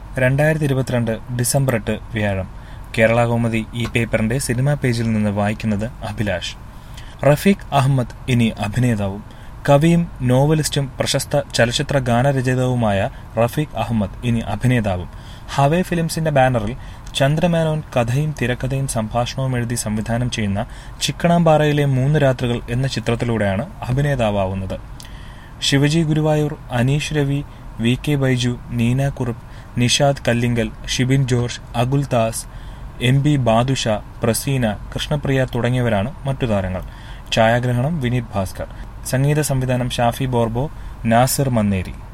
രണ്ടായിരത്തി ഇരുപത്തിരണ്ട് ഡിസംബർ എട്ട് വ്യാഴം കേരള കൗമുദി ഈ പേപ്പറിന്റെ സിനിമാ പേജിൽ നിന്ന് വായിക്കുന്നത് അഭിലാഷ് റഫീഖ് അഹമ്മദ് ഇനി അഭിനേതാവും കവിയും നോവലിസ്റ്റും പ്രശസ്ത ചലച്ചിത്ര ഗാനരചയിതാവുമായ റഫീഖ് അഹമ്മദ് ഇനി അഭിനേതാവും ഹവേ ഫിലിംസിന്റെ ബാനറിൽ ചന്ദ്രമേനോൻ കഥയും തിരക്കഥയും സംഭാഷണവും എഴുതി സംവിധാനം ചെയ്യുന്ന ചിക്കണാമ്പാറയിലെ മൂന്ന് രാത്രികൾ എന്ന ചിത്രത്തിലൂടെയാണ് അഭിനേതാവാവുന്നത് Shivaji Guruvayoor Aneesh Ravi V K Baiju Neena Kurup Nishad Kallingal Shibin George Akul Das M B Badusha Praseena Krishnapriya തുടങ്ങിയവരാണ് മറ്റു താരങ്ങൾ ഛായാഗ്രഹണം വിനീത് ഭാസ്കർ സംഗീത സംവിധാനം ഷാഫി ബോർബോ നാസിർ മന്നേരി